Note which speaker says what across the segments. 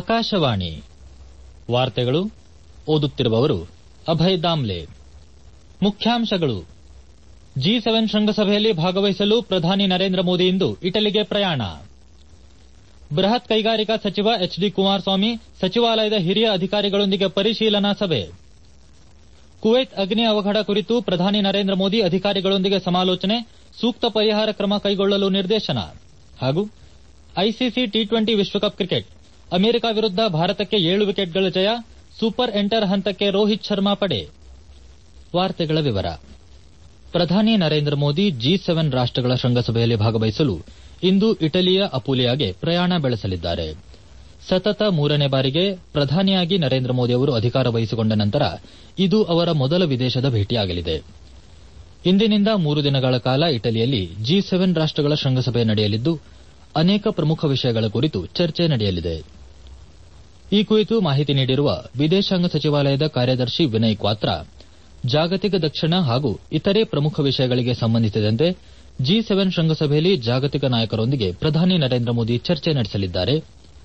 Speaker 1: ಆಕಾಶವಾಣಿ ವಾರ್ತೆಗಳು ಓದುತ್ತಿರುವವರು ಅಭಯ್ ದಾಮ್ಲೆ ಮುಖ್ಯಾಂಶಗಳು ಜಿ ಸೆವೆನ್ ಶೃಂಗಸಭೆಯಲ್ಲಿ ಭಾಗವಹಿಸಲು ಪ್ರಧಾನಿ ನರೇಂದ್ರ ಮೋದಿ ಇಂದು ಇಟಲಿಗೆ ಪ್ರಯಾಣ ಬೃಹತ್ ಕೈಗಾರಿಕಾ ಸಚಿವ ಎಚ್ ಡಿ ಕುಮಾರಸ್ವಾಮಿ ಸಚಿವಾಲಯದ ಹಿರಿಯ ಅಧಿಕಾರಿಗಳೊಂದಿಗೆ ಪರಿಶೀಲನಾ ಸಭೆ ಕುವೈತ್ ಅಗ್ನಿ ಅವಘಡ ಕುರಿತು ಪ್ರಧಾನಿ ನರೇಂದ್ರ ಮೋದಿ ಅಧಿಕಾರಿಗಳೊಂದಿಗೆ ಸಮಾಲೋಚನೆ ಸೂಕ್ತ ಪರಿಹಾರ ಕ್ರಮ ಕೈಗೊಳ್ಳಲು ನಿರ್ದೇಶನ ಹಾಗೂ ಐಸಿಸಿ ಟಿ ಟ್ವೆಂಟಿ ವಿಶ್ವಕಪ್ ಕ್ರಿಕೆಟ್ ಅಮೆರಿಕ ವಿರುದ್ಧ ಭಾರತಕ್ಕೆ ಏಳು ವಿಕೆಟ್ಗಳ ಜಯ ಸೂಪರ್ ಎಂಟರ್ ಹಂತಕ್ಕೆ ರೋಹಿತ್ ಶರ್ಮಾ ಪಡೆ ವಾರ್ತೆಗಳ ವಿವರ ಪ್ರಧಾನಿ ನರೇಂದ್ರ ಮೋದಿ ಜಿ ಸೆವೆನ್ ರಾಷ್ಟಗಳ ಶೃಂಗಸಭೆಯಲ್ಲಿ ಭಾಗವಹಿಸಲು ಇಂದು ಇಟಲಿಯ ಅಪುಲಿಯಾಗೆ ಪ್ರಯಾಣ ಬೆಳೆಸಲಿದ್ದಾರೆ ಸತತ ಮೂರನೇ ಬಾರಿಗೆ ಪ್ರಧಾನಿಯಾಗಿ ನರೇಂದ್ರ ಮೋದಿ ಅವರು ಅಧಿಕಾರ ವಹಿಸಿಕೊಂಡ ನಂತರ ಇದು ಅವರ ಮೊದಲ ವಿದೇಶದ ಭೇಟಿಯಾಗಲಿದೆ ಇಂದಿನಿಂದ ಮೂರು ದಿನಗಳ ಕಾಲ ಇಟಲಿಯಲ್ಲಿ ಜಿ ಸೆವೆನ್ ರಾಷ್ಟಗಳ ಶೃಂಗಸಭೆ ನಡೆಯಲಿದ್ದು ಅನೇಕ ಪ್ರಮುಖ ವಿಷಯಗಳ ಕುರಿತು ಚರ್ಚೆ ನಡೆಯಲಿದೆ ಈ ಕುರಿತು ಮಾಹಿತಿ ನೀಡಿರುವ ವಿದೇಶಾಂಗ ಸಚಿವಾಲಯದ ಕಾರ್ಯದರ್ಶಿ ವಿನಯ್ ಕ್ವಾತ್ರಾ ಜಾಗತಿಕ ದಕ್ಷಿಣ ಹಾಗೂ ಇತರೆ ಪ್ರಮುಖ ವಿಷಯಗಳಿಗೆ ಸಂಬಂಧಿಸಿದಂತೆ ಜಿ ಸೆವೆನ್ ಶೃಂಗಸಭೆಯಲ್ಲಿ ಜಾಗತಿಕ ನಾಯಕರೊಂದಿಗೆ ಪ್ರಧಾನಿ ನರೇಂದ್ರ ಮೋದಿ ಚರ್ಚೆ ನಡೆಸಲಿದ್ದಾರೆ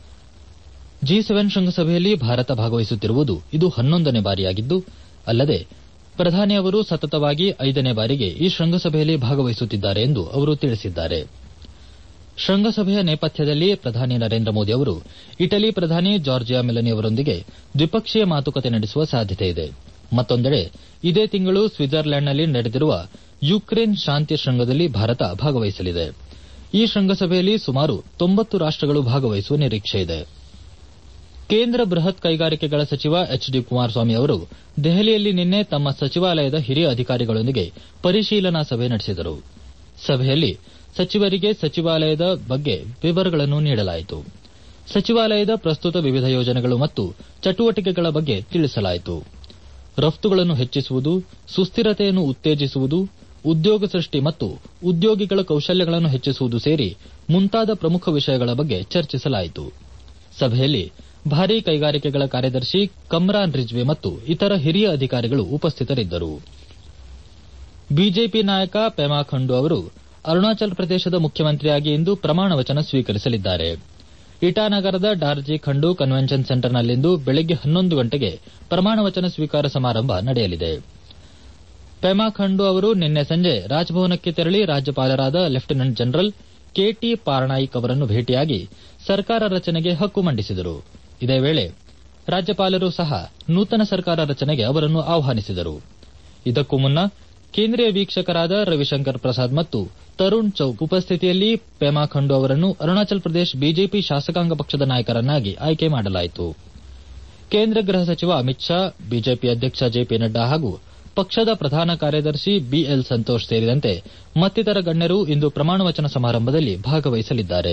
Speaker 1: ಜಿ ಸೆವೆನ್ ಶೃಂಗಸಭೆಯಲ್ಲಿ ಭಾರತ ಭಾಗವಹಿಸುತ್ತಿರುವುದು ಇದು ಹನ್ನೊಂದನೇ ಬಾರಿಯಾಗಿದ್ದು ಅಲ್ಲದೆ ಪ್ರಧಾನಿ ಅವರು ಸತತವಾಗಿ ಐದನೇ ಬಾರಿಗೆ ಈ ಶೃಂಗಸಭೆಯಲ್ಲಿ ಭಾಗವಹಿಸುತ್ತಿದ್ದಾರೆ ಎಂದು ಅವರು ತಿಳಿಸಿದ್ದಾರೆ ಶೃಂಗಸಭೆಯ ನೇಪಥ್ಯದಲ್ಲಿ ಪ್ರಧಾನಿ ನರೇಂದ್ರ ಮೋದಿ ಅವರು ಇಟಲಿ ಪ್ರಧಾನಿ ಜಾರ್ಜಿಯಾ ಮೆಲನಿ ಅವರೊಂದಿಗೆ ದ್ವಿಪಕ್ಷೀಯ ಮಾತುಕತೆ ನಡೆಸುವ ಸಾಧ್ಯತೆಯಿದೆ ಮತ್ತೊಂದೆಡೆ ಇದೇ ತಿಂಗಳು ಸ್ವಿಟ್ಜರ್ಲ್ಯಾಂಡ್ನಲ್ಲಿ ನಡೆದಿರುವ ಯುಕ್ರೇನ್ ಶಾಂತಿ ಶೃಂಗದಲ್ಲಿ ಭಾರತ ಭಾಗವಹಿಸಲಿದೆ ಈ ಶೃಂಗಸಭೆಯಲ್ಲಿ ಸುಮಾರು ತೊಂಬತ್ತು ರಾಷ್ಟಗಳು ಭಾಗವಹಿಸುವ ನಿರೀಕ್ಷೆಯಿದೆ ಕೇಂದ್ರ ಬೃಹತ್ ಕೈಗಾರಿಕೆಗಳ ಸಚಿವ ಎಚ್ ಡಿ ಕುಮಾರಸ್ವಾಮಿ ಅವರು ದೆಹಲಿಯಲ್ಲಿ ನಿನ್ನೆ ತಮ್ಮ ಸಚಿವಾಲಯದ ಹಿರಿಯ ಅಧಿಕಾರಿಗಳೊಂದಿಗೆ ಪರಿಶೀಲನಾ ಸಭೆ ನಡೆಸಿದರು ಸಭೆಯಲ್ಲಿ ಸಚಿವರಿಗೆ ಸಚಿವಾಲಯದ ಬಗ್ಗೆ ವಿವರಗಳನ್ನು ನೀಡಲಾಯಿತು ಸಚಿವಾಲಯದ ಪ್ರಸ್ತುತ ವಿವಿಧ ಯೋಜನೆಗಳು ಮತ್ತು ಚಟುವಟಿಕೆಗಳ ಬಗ್ಗೆ ತಿಳಿಸಲಾಯಿತು ರಫ್ತುಗಳನ್ನು ಹೆಚ್ಚಿಸುವುದು ಸುಸ್ಥಿರತೆಯನ್ನು ಉತ್ತೇಜಿಸುವುದು ಉದ್ಯೋಗ ಸೃಷ್ಟಿ ಮತ್ತು ಉದ್ಯೋಗಿಗಳ ಕೌಶಲ್ಯಗಳನ್ನು ಹೆಚ್ಚಿಸುವುದು ಸೇರಿ ಮುಂತಾದ ಪ್ರಮುಖ ವಿಷಯಗಳ ಬಗ್ಗೆ ಚರ್ಚಿಸಲಾಯಿತು ಸಭೆಯಲ್ಲಿ ಭಾರೀ ಕೈಗಾರಿಕೆಗಳ ಕಾರ್ಯದರ್ಶಿ ಕಮ್ರಾನ್ ರಿಜ್ವಿ ಮತ್ತು ಇತರ ಹಿರಿಯ ಅಧಿಕಾರಿಗಳು ಉಪಸ್ಥಿತರಿದ್ದರು ಬಿಜೆಪಿ ನಾಯಕ ಪೆಮಾ ಖಂಡು ಅವರು ಅರುಣಾಚಲ ಪ್ರದೇಶದ ಮುಖ್ಯಮಂತ್ರಿಯಾಗಿ ಇಂದು ಪ್ರಮಾಣ ವಚನ ಸ್ವೀಕರಿಸಲಿದ್ದಾರೆ ಇಟಾನಗರದ ಡಾರ್ಜಿ ಖಂಡು ಕನ್ವೆನ್ಷನ್ ಸೆಂಟರ್ನಲ್ಲಿಂದು ಬೆಳಗ್ಗೆ ಹನ್ನೊಂದು ಗಂಟೆಗೆ ಪ್ರಮಾಣ ವಚನ ಸ್ವೀಕಾರ ಸಮಾರಂಭ ನಡೆಯಲಿದೆ ಪೆಮಾ ಖಂಡು ಅವರು ನಿನ್ನೆ ಸಂಜೆ ರಾಜಭವನಕ್ಕೆ ತೆರಳಿ ರಾಜ್ಯಪಾಲರಾದ ಲೆಫ್ಟಿನೆಂಟ್ ಜನರಲ್ ಕೆಟಿ ಪಾರ್ನಾಯಿಕ್ ಅವರನ್ನು ಭೇಟಿಯಾಗಿ ಸರ್ಕಾರ ರಚನೆಗೆ ಹಕ್ಕು ಮಂಡಿಸಿದರು ಇದೇ ವೇಳೆ ರಾಜ್ಯಪಾಲರು ಸಹ ನೂತನ ಸರ್ಕಾರ ರಚನೆಗೆ ಅವರನ್ನು ಆಹ್ವಾನಿಸಿದರು ಇದಕ್ಕೂ ಮುನ್ನ ಕೇಂದ್ರೀಯ ವೀಕ್ಷಕರಾದ ರವಿಶಂಕರ್ ಪ್ರಸಾದ್ ಮತ್ತು ತರುಣ್ ಚೌಕ್ ಉಪಸ್ಥಿತಿಯಲ್ಲಿ ಪೆಮಾ ಖಂಡು ಅವರನ್ನು ಅರುಣಾಚಲ ಪ್ರದೇಶ ಬಿಜೆಪಿ ಶಾಸಕಾಂಗ ಪಕ್ಷದ ನಾಯಕರನ್ನಾಗಿ ಆಯ್ಕೆ ಮಾಡಲಾಯಿತು ಕೇಂದ್ರ ಗೃಹ ಸಚಿವ ಅಮಿತ್ ಶಾ ಬಿಜೆಪಿ ಅಧ್ಯಕ್ಷ ಜೆಪಿ ನಡ್ಡಾ ಹಾಗೂ ಪಕ್ಷದ ಪ್ರಧಾನ ಕಾರ್ಯದರ್ಶಿ ಬಿಎಲ್ ಸಂತೋಷ್ ಸೇರಿದಂತೆ ಮತ್ತಿತರ ಗಣ್ಯರು ಇಂದು ಪ್ರಮಾಣವಚನ ಸಮಾರಂಭದಲ್ಲಿ ಭಾಗವಹಿಸಲಿದ್ದಾರೆ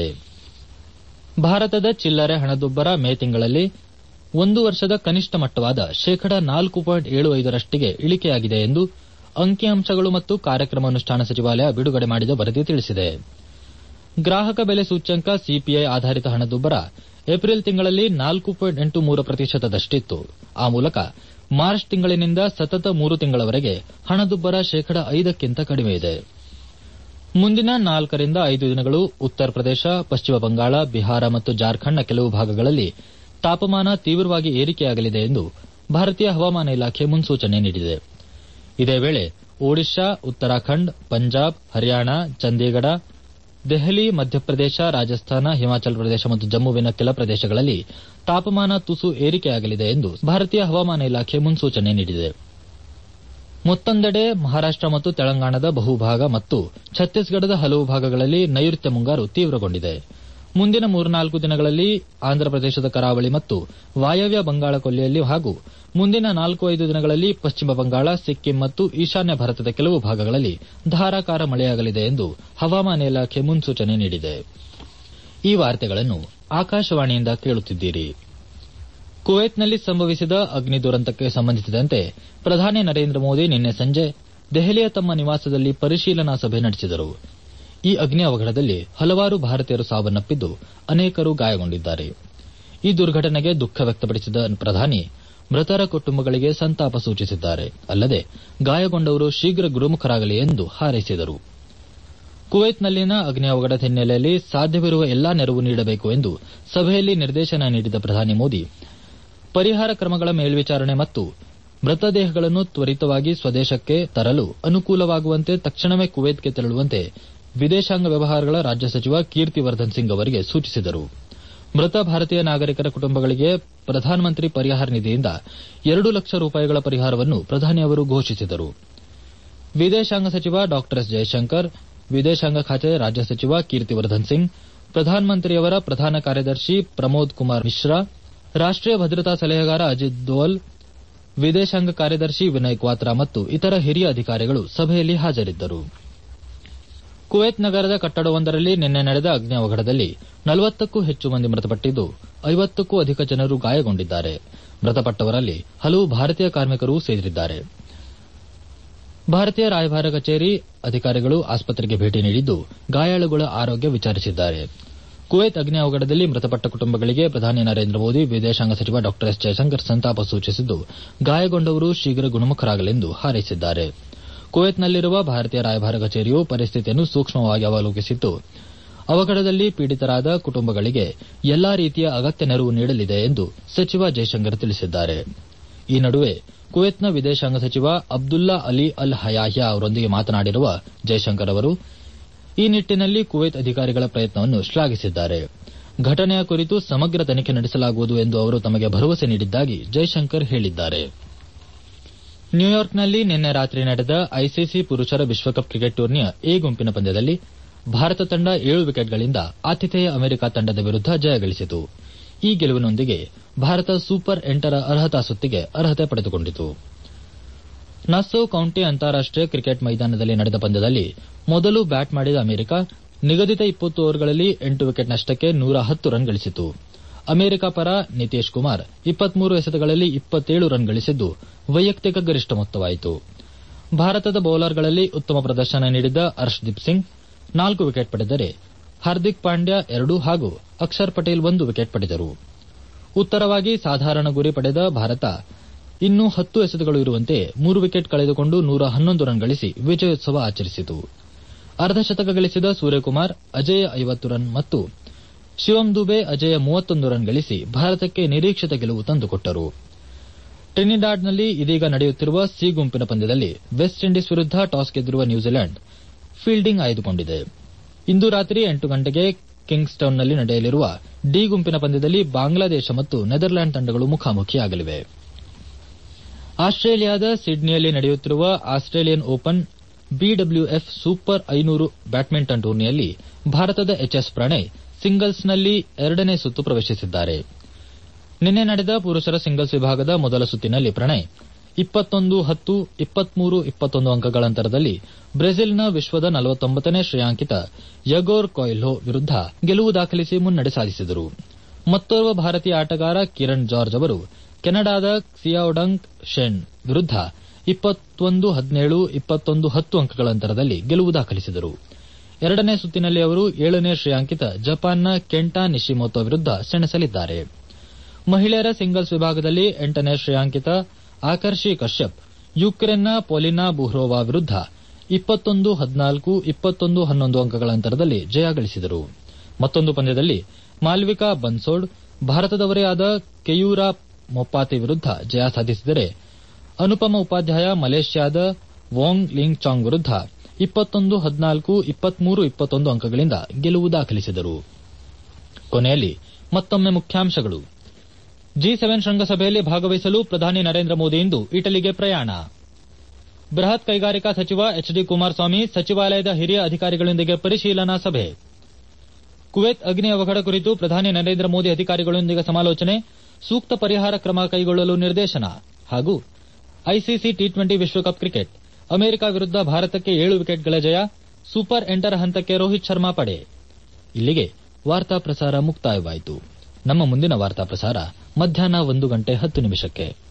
Speaker 1: ಭಾರತದ ಚಿಲ್ಲರೆ ಹಣದುಬ್ಬರ ಮೇ ತಿಂಗಳಲ್ಲಿ ಒಂದು ವರ್ಷದ ಕನಿಷ್ಠ ಮಟ್ಟವಾದ ಶೇಕಡಾ ನಾಲ್ಕು ಪಾಯಿಂಟ್ ಏಳು ಐದರಷ್ಟಿಗೆ ಇಳಿಕೆಯಾಗಿದೆ ಎಂದು ಅಂಕಿಅಂಶಗಳು ಮತ್ತು ಕಾರ್ಯಕ್ರಮ ಅನುಷ್ಠಾನ ಸಚಿವಾಲಯ ಬಿಡುಗಡೆ ಮಾಡಿದ ವರದಿ ತಿಳಿಸಿದೆ ಗ್ರಾಹಕ ಬೆಲೆ ಸೂಚ್ಯಂಕ ಸಿಪಿಐ ಆಧಾರಿತ ಹಣದುಬ್ಬರ ಏಪ್ರಿಲ್ ತಿಂಗಳಲ್ಲಿ ನಾಲ್ಕು ಪಾಯಿಂಟ್ ಎಂಟು ಮೂರು ಪ್ರತಿಶತದಷ್ಟಿತ್ತು ಆ ಮೂಲಕ ಮಾರ್ಚ್ ತಿಂಗಳಿನಿಂದ ಸತತ ಮೂರು ತಿಂಗಳವರೆಗೆ ಹಣದುಬ್ಬರ ಶೇಕಡಾ ಐದಕ್ಕಿಂತ ಕಡಿಮೆಯಿದೆ ಮುಂದಿನ ನಾಲ್ಕರಿಂದ ಐದು ದಿನಗಳು ಉತ್ತರ ಪ್ರದೇಶ ಪಶ್ಚಿಮ ಬಂಗಾಳ ಬಿಹಾರ ಮತ್ತು ಜಾರ್ಖಂಡ್ನ ಕೆಲವು ಭಾಗಗಳಲ್ಲಿ ತಾಪಮಾನ ತೀವ್ರವಾಗಿ ಏರಿಕೆಯಾಗಲಿದೆ ಎಂದು ಭಾರತೀಯ ಹವಾಮಾನ ಇಲಾಖೆ ಮುನ್ಸೂಚನೆ ನೀಡಿದೆ ಇದೇ ವೇಳೆ ಒಡಿಶಾ ಉತ್ತರಾಖಂಡ್ ಪಂಜಾಬ್ ಹರಿಯಾಣ ಚಂಡೀಗಢ ದೆಹಲಿ ಮಧ್ಯಪ್ರದೇಶ ರಾಜಸ್ಥಾನ ಹಿಮಾಚಲ ಪ್ರದೇಶ ಮತ್ತು ಜಮ್ಮುವಿನ ಕೆಲ ಪ್ರದೇಶಗಳಲ್ಲಿ ತಾಪಮಾನ ತುಸು ಏರಿಕೆಯಾಗಲಿದೆ ಎಂದು ಭಾರತೀಯ ಹವಾಮಾನ ಇಲಾಖೆ ಮುನ್ಸೂಚನೆ ನೀಡಿದೆ ಮತ್ತೊಂದೆಡೆ ಮಹಾರಾಷ್ಟ ಮತ್ತು ತೆಲಂಗಾಣದ ಬಹುಭಾಗ ಮತ್ತು ಛತ್ತೀಸ್ಗಢದ ಹಲವು ಭಾಗಗಳಲ್ಲಿ ನೈಋತ್ಯ ಮುಂಗಾರು ತೀವ್ರಗೊಂಡಿದೆ ಮುಂದಿನ ಮೂರ್ನಾಲ್ಕು ದಿನಗಳಲ್ಲಿ ಆಂಧ್ರಪ್ರದೇಶದ ಕರಾವಳಿ ಮತ್ತು ವಾಯವ್ಯ ಬಂಗಾಳ ಕೊಲ್ಲಿಯಲ್ಲಿ ಹಾಗೂ ಮುಂದಿನ ನಾಲ್ಕು ಐದು ದಿನಗಳಲ್ಲಿ ಪಶ್ಚಿಮ ಬಂಗಾಳ ಸಿಕ್ಕಿಂ ಮತ್ತು ಈಶಾನ್ಯ ಭಾರತದ ಕೆಲವು ಭಾಗಗಳಲ್ಲಿ ಧಾರಾಕಾರ ಮಳೆಯಾಗಲಿದೆ ಎಂದು ಹವಾಮಾನ ಇಲಾಖೆ ಮುನ್ಸೂಚನೆ ನೀಡಿದೆ ಈ ವಾರ್ತೆಗಳನ್ನು ಆಕಾಶವಾಣಿಯಿಂದ ಕೇಳುತ್ತಿದ್ದೀರಿ ಕುವೈತ್ನಲ್ಲಿ ಸಂಭವಿಸಿದ ಅಗ್ನಿ ದುರಂತಕ್ಕೆ ಸಂಬಂಧಿಸಿದಂತೆ ಪ್ರಧಾನಿ ನರೇಂದ್ರ ಮೋದಿ ನಿನ್ನೆ ಸಂಜೆ ದೆಹಲಿಯ ತಮ್ಮ ನಿವಾಸದಲ್ಲಿ ಪರಿಶೀಲನಾ ಸಭೆ ನಡೆಸಿದರು ಈ ಅಗ್ನಿ ಅವಘಡದಲ್ಲಿ ಹಲವಾರು ಭಾರತೀಯರು ಸಾವನ್ನಪ್ಪಿದ್ದು ಅನೇಕರು ಗಾಯಗೊಂಡಿದ್ದಾರೆ ಈ ದುರ್ಘಟನೆಗೆ ದುಃಖ ವ್ಯಕ್ತಪಡಿಸಿದ ಪ್ರಧಾನಿ ಮೃತರ ಕುಟುಂಬಗಳಿಗೆ ಸಂತಾಪ ಸೂಚಿಸಿದ್ದಾರೆ ಅಲ್ಲದೆ ಗಾಯಗೊಂಡವರು ಶೀಘ್ರ ಗುಣಮುಖರಾಗಲಿ ಎಂದು ಹಾರೈಸಿದರು ಕುವೈತ್ನಲ್ಲಿನ ಅಗ್ನಿ ಅವಘಡದ ಹಿನ್ನೆಲೆಯಲ್ಲಿ ಸಾಧ್ಯವಿರುವ ಎಲ್ಲಾ ನೆರವು ನೀಡಬೇಕು ಎಂದು ಸಭೆಯಲ್ಲಿ ನಿರ್ದೇಶನ ನೀಡಿದ ಪ್ರಧಾನಿ ಮೋದಿ ಪರಿಹಾರ ಕ್ರಮಗಳ ಮೇಲ್ವಿಚಾರಣೆ ಮತ್ತು ಮೃತದೇಹಗಳನ್ನು ತ್ವರಿತವಾಗಿ ಸ್ವದೇಶಕ್ಕೆ ತರಲು ಅನುಕೂಲವಾಗುವಂತೆ ತಕ್ಷಣವೇ ಕುವೈತ್ಗೆ ತೆರಳುವಂತೆ ವಿದೇಶಾಂಗ ವ್ಯವಹಾರಗಳ ರಾಜ್ಯ ಸಚಿವ ಕೀರ್ತಿವರ್ಧನ್ ಸಿಂಗ್ ಅವರಿಗೆ ಸೂಚಿಸಿದರು ಮೃತ ಭಾರತೀಯ ನಾಗರಿಕರ ಕುಟುಂಬಗಳಿಗೆ ಪ್ರಧಾನಮಂತ್ರಿ ಪರಿಹಾರ ನಿಧಿಯಿಂದ ಎರಡು ಲಕ್ಷ ರೂಪಾಯಿಗಳ ಪರಿಹಾರವನ್ನು ಪ್ರಧಾನಿ ಅವರು ಘೋಷಿಸಿದರು ವಿದೇಶಾಂಗ ಸಚಿವ ಡಾ ಎಸ್ ಜಯಶಂಕರ್ ವಿದೇಶಾಂಗ ಖಾತೆ ರಾಜ್ಯ ಸಚಿವ ಕೀರ್ತಿವರ್ಧನ್ ಸಿಂಗ್ ಪ್ರಧಾನಮಂತ್ರಿಯವರ ಪ್ರಧಾನ ಕಾರ್ಯದರ್ಶಿ ಪ್ರಮೋದ್ ಕುಮಾರ್ ಮಿಶ್ರಾ ರಾಷ್ಟೀಯ ಭದ್ರತಾ ಸಲಹೆಗಾರ ಅಜಿತ್ ದೋವಲ್ ವಿದೇಶಾಂಗ ಕಾರ್ಯದರ್ಶಿ ವಿನಯ್ ಕ್ವಾತ್ರಾ ಮತ್ತು ಇತರ ಹಿರಿಯ ಅಧಿಕಾರಿಗಳು ಸಭೆಯಲ್ಲಿ ಹಾಜರಿದ್ದರು ಕುವೈತ್ ನಗರದ ಕಟ್ಟಡವೊಂದರಲ್ಲಿ ನಿನ್ನೆ ನಡೆದ ಅಗ್ನಿ ಅವಘಡದಲ್ಲಿ ನಲವತ್ತಕ್ಕೂ ಹೆಚ್ಚು ಮಂದಿ ಮೃತಪಟ್ಟಿದ್ದು ಐವತ್ತಕ್ಕೂ ಅಧಿಕ ಜನರು ಗಾಯಗೊಂಡಿದ್ದಾರೆ ಮೃತಪಟ್ಟವರಲ್ಲಿ ಹಲವು ಭಾರತೀಯ ಕಾರ್ಮಿಕರೂ ಸೇರಿದ್ದಾರೆ ಭಾರತೀಯ ರಾಯಭಾರ ಕಚೇರಿ ಅಧಿಕಾರಿಗಳು ಆಸ್ಪತ್ರೆಗೆ ಭೇಟಿ ನೀಡಿದ್ದು ಗಾಯಾಳುಗಳ ಆರೋಗ್ಯ ವಿಚಾರಿಸಿದ್ದಾರೆ ಕುವೈತ್ ಅಗ್ನಿ ಅವಘಡದಲ್ಲಿ ಮೃತಪಟ್ಟ ಕುಟುಂಬಗಳಿಗೆ ಪ್ರಧಾನಿ ನರೇಂದ್ರ ಮೋದಿ ವಿದೇಶಾಂಗ ಸಚಿವ ಡಾ ಎಸ್ ಜಯಶಂಕರ್ ಸಂತಾಪ ಸೂಚಿಸಿದ್ದು ಗಾಯಗೊಂಡವರು ಶೀಘ್ರ ಗುಣಮುಖರಾಗಲೆಂದು ಹಾರೈಸಿದ್ದಾರೆ ಕುವೈತ್ನಲ್ಲಿರುವ ಭಾರತೀಯ ರಾಯಭಾರ ಕಚೇರಿಯು ಪರಿಸ್ಥಿತಿಯನ್ನು ಸೂಕ್ಷ್ಮವಾಗಿ ಅವಲೋಕಿಸಿದ್ದು ಅವಘಡದಲ್ಲಿ ಪೀಡಿತರಾದ ಕುಟುಂಬಗಳಿಗೆ ಎಲ್ಲಾ ರೀತಿಯ ಅಗತ್ಯ ನೆರವು ನೀಡಲಿದೆ ಎಂದು ಸಚಿವ ಜೈಶಂಕರ್ ತಿಳಿಸಿದ್ದಾರೆ ಈ ನಡುವೆ ಕುವೈತ್ನ ವಿದೇಶಾಂಗ ಸಚಿವ ಅಬ್ದುಲ್ಲಾ ಅಲಿ ಅಲ್ ಹಯಾಹ್ಯಾ ಅವರೊಂದಿಗೆ ಮಾತನಾಡಿರುವ ಜೈಶಂಕರ್ ಅವರು ಈ ನಿಟ್ಟಿನಲ್ಲಿ ಕುವೈತ್ ಅಧಿಕಾರಿಗಳ ಪ್ರಯತ್ನವನ್ನು ಶ್ಲಾಘಿಸಿದ್ದಾರೆ ಘಟನೆಯ ಕುರಿತು ಸಮಗ್ರ ತನಿಖೆ ನಡೆಸಲಾಗುವುದು ಎಂದು ಅವರು ತಮಗೆ ಭರವಸೆ ನೀಡಿದ್ದಾಗಿ ಜೈಶಂಕರ್ ಹೇಳಿದ್ದಾರೆ ನ್ಯೂಯಾರ್ಕ್ನಲ್ಲಿ ನಿನ್ನೆ ರಾತ್ರಿ ನಡೆದ ಐಸಿಸಿ ಪುರುಷರ ವಿಶ್ವಕಪ್ ಕ್ರಿಕೆಟ್ ಟೂರ್ನಿಯ ಎ ಗುಂಪಿನ ಪಂದ್ಯದಲ್ಲಿ ಭಾರತ ತಂಡ ಏಳು ವಿಕೆಟ್ಗಳಿಂದ ಆತಿಥೇಯ ಅಮೆರಿಕ ತಂಡದ ವಿರುದ್ದ ಜಯಗಳಿಸಿತು ಈ ಗೆಲುವಿನೊಂದಿಗೆ ಭಾರತ ಸೂಪರ್ ಎಂಟರ ಅರ್ಹತಾ ಸುತ್ತಿಗೆ ಅರ್ಹತೆ ಪಡೆದುಕೊಂಡಿತು ನಸ್ಸೌ ಕೌಂಟಿ ಅಂತಾರಾಷ್ಟೀಯ ಕ್ರಿಕೆಟ್ ಮೈದಾನದಲ್ಲಿ ನಡೆದ ಪಂದ್ಯದಲ್ಲಿ ಮೊದಲು ಬ್ಯಾಟ್ ಮಾಡಿದ ಅಮೆರಿಕ ನಿಗದಿತ ಇಪ್ಪತ್ತು ಓವರ್ಗಳಲ್ಲಿ ಎಂಟು ವಿಕೆಟ್ ನಷ್ಟಕ್ಕೆ ನೂರ ಹತ್ತು ರನ್ ಗಳಿಸಿತು ಅಮೆರಿಕ ಪರ ನಿತೀಶ್ ಕುಮಾರ್ ಇಪ್ಪತ್ಮೂರು ಎಸೆತಗಳಲ್ಲಿ ಇಪ್ಪತ್ತೇಳು ರನ್ ಗಳಿಸಿದ್ದು ವೈಯಕ್ತಿಕ ಗರಿಷ್ಠ ಮೊತ್ತವಾಯಿತು ಭಾರತದ ಬೌಲರ್ಗಳಲ್ಲಿ ಉತ್ತಮ ಪ್ರದರ್ಶನ ನೀಡಿದ ಹರ್ಷದೀಪ್ ಸಿಂಗ್ ನಾಲ್ಕು ವಿಕೆಟ್ ಪಡೆದರೆ ಹಾರ್ದಿಕ್ ಪಾಂಡ್ಯ ಎರಡು ಹಾಗೂ ಅಕ್ಷರ್ ಪಟೇಲ್ ಒಂದು ವಿಕೆಟ್ ಪಡೆದರು ಉತ್ತರವಾಗಿ ಸಾಧಾರಣ ಗುರಿ ಪಡೆದ ಭಾರತ ಇನ್ನೂ ಹತ್ತು ಎಸೆತಗಳು ಇರುವಂತೆ ಮೂರು ವಿಕೆಟ್ ಕಳೆದುಕೊಂಡು ನೂರ ಹನ್ನೊಂದು ರನ್ ಗಳಿಸಿ ವಿಜಯೋತ್ಸವ ಆಚರಿಸಿತು ಅರ್ಧಶತಕ ಗಳಿಸಿದ ಸೂರ್ಯಕುಮಾರ್ ಅಜೇಯ ಐವತ್ತು ರನ್ ಮತ್ತು ಶಿವಂ ದುಬೆ ಅಜೇಯ ಮೂವತ್ತೊಂದು ರನ್ ಗಳಿಸಿ ಭಾರತಕ್ಕೆ ನಿರೀಕ್ಷಿತ ಗೆಲುವು ತಂದುಕೊಟ್ಟರು ಟ್ರಿನಿಡಾಡ್ನಲ್ಲಿ ಇದೀಗ ನಡೆಯುತ್ತಿರುವ ಸಿ ಗುಂಪಿನ ಪಂದ್ಯದಲ್ಲಿ ವೆಸ್ಟ್ ಇಂಡೀಸ್ ವಿರುದ್ದ ಟಾಸ್ ಗೆದ್ದಿರುವ ನ್ಯೂಜಿಲೆಂಡ್ ಫೀಲ್ಡಿಂಗ್ ಆಯ್ದುಕೊಂಡಿದೆ ಇಂದು ರಾತ್ರಿ ಎಂಟು ಗಂಟೆಗೆ ಕಿಂಗ್ಸ್ಟೌನ್ನಲ್ಲಿ ನಡೆಯಲಿರುವ ಡಿ ಗುಂಪಿನ ಪಂದ್ಯದಲ್ಲಿ ಬಾಂಗ್ಲಾದೇಶ ಮತ್ತು ನೆದರ್ಲ್ಯಾಂಡ್ ತಂಡಗಳು ಮುಖಾಮುಖಿಯಾಗಲಿವೆ ಆಸ್ಟ್ರೇಲಿಯಾದ ಸಿಡ್ನಿಯಲ್ಲಿ ನಡೆಯುತ್ತಿರುವ ಆಸ್ಟ್ರೇಲಿಯನ್ ಓಪನ್ ಬಿಡಬ್ಲ್ಯೂಎಫ್ ಸೂಪರ್ ಐನೂರು ಬ್ಯಾಡ್ಮಿಂಟನ್ ಟೂರ್ನಿಯಲ್ಲಿ ಭಾರತದ ಎಚ್ಎಸ್ ಪ್ರಣಯ್ ಸಿಂಗಲ್ಸ್ನಲ್ಲಿ ಎರಡನೇ ಸುತ್ತು ಪ್ರವೇಶಿಸಿದ್ದಾರೆ ನಿನ್ನೆ ನಡೆದ ಪುರುಷರ ಸಿಂಗಲ್ಸ್ ವಿಭಾಗದ ಮೊದಲ ಸುತ್ತಿನಲ್ಲಿ ಪ್ರಣಯ್ ಇಪ್ಪತ್ತೊಂದು ಹತ್ತು ಇಪ್ಪತ್ಮೂರು ಇಪ್ಪತ್ತೊಂದು ಅಂಕಗಳ ಅಂತರದಲ್ಲಿ ಬ್ರೆಜಿಲ್ನ ವಿಶ್ವದ ನಲವತ್ತೊಂಬತ್ತನೇ ಶ್ರೇಯಾಂಕಿತ ಯಗೋರ್ ಕೊಯ್ಲ್ಹೋ ವಿರುದ್ದ ಗೆಲುವು ದಾಖಲಿಸಿ ಮುನ್ನಡೆ ಸಾಧಿಸಿದರು ಮತ್ತೋರ್ವ ಭಾರತೀಯ ಆಟಗಾರ ಕಿರಣ್ ಜಾರ್ಜ್ ಅವರು ಕೆನಡಾದ ಕ್ಸಿಯಾಡಂಗ್ ಶೆನ್ ವಿರುದ್ದ ಇಪ್ಪತ್ತೊಂದು ಹದಿನೇಳು ಇಪ್ಪತ್ತೊಂದು ಹತ್ತು ಅಂಕಗಳ ಅಂತರದಲ್ಲಿ ಗೆಲುವು ದಾಖಲಿಸಿದರು ಎರಡನೇ ಸುತ್ತಿನಲ್ಲಿ ಅವರು ಏಳನೇ ಶ್ರೇಯಾಂಕಿತ ಜಪಾನ್ನ ಕೆಂಟಾ ನಿಶಿಮೋಟೋ ವಿರುದ್ದ ಸೆಣಸಲಿದ್ದಾರೆ ಮಹಿಳೆಯರ ಸಿಂಗಲ್ಸ್ ವಿಭಾಗದಲ್ಲಿ ಎಂಟನೇ ಶ್ರೇಯಾಂಕಿತ ಆಕರ್ಷಿ ಕಶ್ಯಪ್ ಯುಕ್ರೇನ್ನ ಪೊಲಿನಾ ಬುಹ್ರೋವಾ ವಿರುದ್ದ ಇಪ್ಪತ್ತೊಂದು ಹದಿನಾಲ್ಕು ಇಪ್ಪತ್ತೊಂದು ಹನ್ನೊಂದು ಅಂಕಗಳ ಅಂತರದಲ್ಲಿ ಜಯ ಗಳಿಸಿದರು ಮತ್ತೊಂದು ಪಂದ್ಯದಲ್ಲಿ ಮಾಲ್ವಿಕಾ ಬನ್ಸೋಡ್ ಭಾರತದವರೇ ಆದ ಕೆಯೂರಾ ಮೊಪ್ಪಾತಿ ವಿರುದ್ದ ಜಯ ಸಾಧಿಸಿದರೆ ಅನುಪಮ ಉಪಾಧ್ಯಾಯ ಮಲೇಷ್ಯಾದ ವಾಂಗ್ ಲಿಂಗ್ ಚಾಂಗ್ ವಿರುದ್ದ ಇಪ್ಪತ್ತೊಂದು ಹದಿನಾಲ್ಕು ಇಪ್ಪತ್ಮೂರು ಇಪ್ಪತ್ತೊಂದು ಅಂಕಗಳಿಂದ ಗೆಲುವು ದಾಖಲಿಸಿದರು ಕೊನೆಯಲ್ಲಿ ಮತ್ತೊಮ್ಮೆ ಮುಖ್ಯಾಂಶಗಳು ಜಿ ಸೆವೆನ್ ಶೃಂಗಸಭೆಯಲ್ಲಿ ಭಾಗವಹಿಸಲು ಪ್ರಧಾನಿ ನರೇಂದ್ರ ಮೋದಿ ಇಂದು ಇಟಲಿಗೆ ಪ್ರಯಾಣ ಬೃಹತ್ ಕೈಗಾರಿಕಾ ಸಚಿವ ಎಚ್ ಡಿ ಕುಮಾರಸ್ವಾಮಿ ಸಚಿವಾಲಯದ ಹಿರಿಯ ಅಧಿಕಾರಿಗಳೊಂದಿಗೆ ಪರಿಶೀಲನಾ ಸಭೆ ಕುವೈತ್ ಅಗ್ನಿ ಅವಘಡ ಕುರಿತು ಪ್ರಧಾನಿ ನರೇಂದ್ರ ಮೋದಿ ಅಧಿಕಾರಿಗಳೊಂದಿಗೆ ಸಮಾಲೋಚನೆ ಸೂಕ್ತ ಪರಿಹಾರ ಕ್ರಮ ಕೈಗೊಳ್ಳಲು ನಿರ್ದೇಶನ ಹಾಗೂ ಐಸಿಸಿ ಟಿ ಟ್ವೆಂಟಿ ವಿಶ್ವಕಪ್ ಕ್ರಿಕೆಟ್ ಅಮೆರಿಕ ವಿರುದ್ದ ಭಾರತಕ್ಕೆ ಏಳು ವಿಕೆಟ್ಗಳ ಜಯ ಸೂಪರ್ ಎಂಟರ ಹಂತಕ್ಕೆ ರೋಹಿತ್ ಶರ್ಮಾ ಪಡೆ ಇಲ್ಲಿಗೆ ವಾರ್ತಾ ಪ್ರಸಾರ ಮುಕ್ತಾಯವಾಯಿತು ನಮ್ಮ ಮುಂದಿನ ವಾರ್ತಾ ಪ್ರಸಾರ ಮಧ್ಯಾಹ್ನ ಒಂದು ಗಂಟೆ ಹತ್ತು ನಿಮಿಷಕ್ಕೆ